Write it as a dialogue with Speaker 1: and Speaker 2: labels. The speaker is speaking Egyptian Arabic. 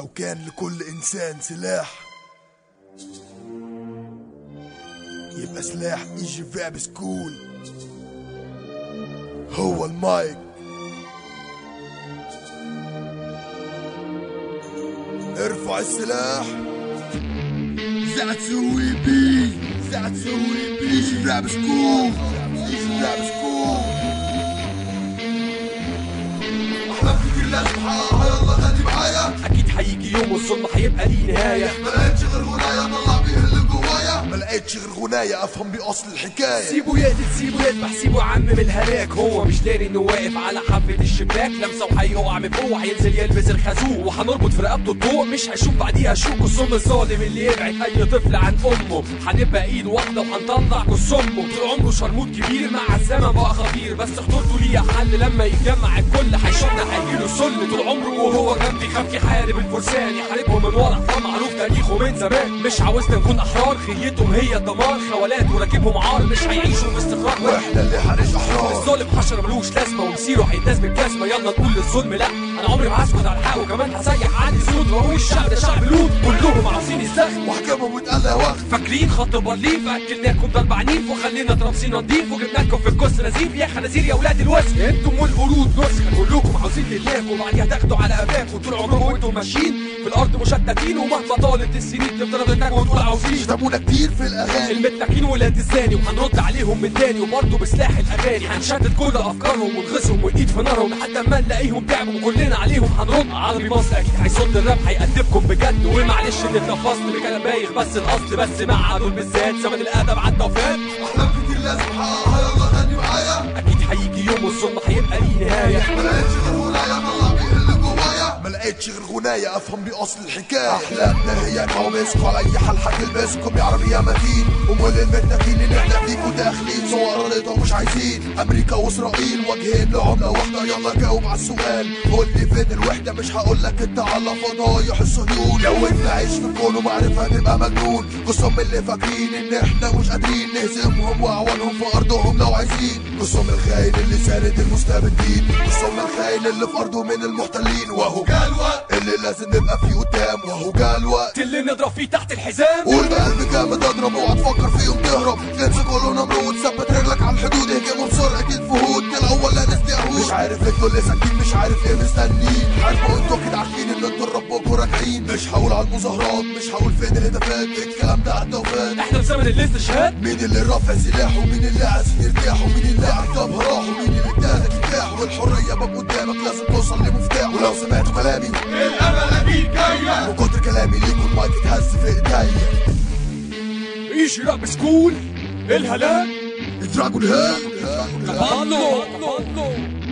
Speaker 1: لو كان لكل إنسان سلاح يبقى سلاح ايجي فاب سكول هو المايك ارفع السلاح زعت سوي بي زعت سوي بي ايجي فاب سكول ايجي فاب سكول احلام كتير لازم احققها يلا غني معايا
Speaker 2: اكيد هيجي يوم والظلم هيبقى ليه نهايه
Speaker 1: ما لقيتش غير غناية طلع بيه اللي جوايا ما لقيتش غير غناية افهم بيه اصل الحكاية
Speaker 2: سيبه يقتل سيبه يذبح سيبه يا عم من الهلاك هو مش داري انه واقف على حافة الشباك لمسه وهيقع من فوق هينزل يلبس الخازوق وهنربط في رقبته الضوء مش هيشوف بعديها شوك الصم الظالم اللي يبعد اي طفل عن امه هنبقى ايد واحده وهنطلع جث امه طول عمره شرموط كبير مع الزمن بقى خطير بس خطورته ليها حل لما يتجمع الكل هيشوفنا هيجيله سل طول عمره وهو جنبي خاف يحارب الفرسان يحاربهم من ورا ده معروف تاريخه من زمان مش عاوزنا نكون احرار خيتهم هي الدمار خوالات وراكبهم عار مش هيعيشوا باستقرار
Speaker 1: واحنا اللي هنعيش احرار
Speaker 2: الظالم حشر ملوش لازمه ومسيره هيداس بالجزمه يلا نقول للظلم لا انا عمري ما هسكت على الحق وكمان هسيح عندي صوت واقول الشعب ده شعب لوط كلهم عاوزين يستخدموا
Speaker 1: واحكامهم واتقال وقت
Speaker 2: فاكرين خط برلين فاكلناكم ضرب عنيف وخلينا ترابسين نضيف وجبناكم في الكوس نزيف يا خنازير يا ولاد الوسخ انتم والقرود نسخه كلكم عاوزين تلاقوا وبعديها تاخدوا على قفاكم طول عمركم وانتم ماشيين في الارض مشتتين ومهما طالت السنين تفضلوا تنكوا وتقول عاوزين
Speaker 1: شتمونا كتير في الاغاني
Speaker 2: المتاكين ولاد الزاني وهنرد عليهم من تاني وبرضه بسلاح الاغاني هنشتت كل افكارهم ونغزهم ونقيد في نارهم لحد ما نلاقيهم تعبوا وكلنا عليهم هنرد عربي مصر اكيد هيصد الراب هيأدبكم بجد ومعلش اللي اتلفظت بكلام بايخ بس الاصل بس مع دول بالذات زمن الادب عدى وفات
Speaker 1: احلام كتير لازم احققها يلا غني معايا
Speaker 2: اكيد هيجي يوم والظلم هيبقى ليه نهايه
Speaker 1: ما لقيتش غير غناية طلع بيه اللي جوايا ما لقيتش غير غناية افهم بيه اصل الحكاية احلامنا هي كوابيسكو على اي حال هتلبسكم يا عربي يا متين امال المتاكين ان احنا فيكوا داخلين صور رضا ومش عايزين امريكا واسرائيل وجهين لعملة واحدة يلا جاوب على السؤال قول لي فين الوحدة مش هقول لك انت على فضايح الصهيون لو انت عايش في كون ومعرفة تبقى مجنون قصهم اللي فاكرين ان احنا مش قادرين نهزمهم واعوانهم في ارضهم لو عايزين قصهم الخاين اللي ساند المستبدين قصهم الخاين اللي في ارضه من المحتلين وهو جه الوقت اللي لازم نبقى فيه قدام وهو جه الوقت
Speaker 2: اللي نضرب فيه تحت الحزام
Speaker 1: قول بقلب جامد اضرب اوعى تفكر فيهم تهرب انسى كله نمرود ثبت رجلك على الحدود اهجموا بسرعه الفهود الاول لا ناس يهود مش عارف انتوا اللي ساكتين مش عارف ايه مستنيين عارفوا انتوا اكيد عارفين ان انتوا ربكم راجعين مش هقول على المظاهرات مش هقول فين الهتافات الكلام ده عدى وفات
Speaker 2: احنا في زمن الاستشهاد
Speaker 1: مين اللي رافع سلاحه ومين اللي عايزين يرتاحوا مين اللي عقابها راح ومين اللي ادالك كفاح والحريه باب قدامك لازم توصل لمفتاح ولو سمعتوا كلامي
Speaker 3: الامل اكيد جايه
Speaker 1: من كتر كلامي ليكوا المايك اتهز في ايديا
Speaker 2: ايجي راب سكول الهلاك
Speaker 1: دراجون هيل
Speaker 2: بالو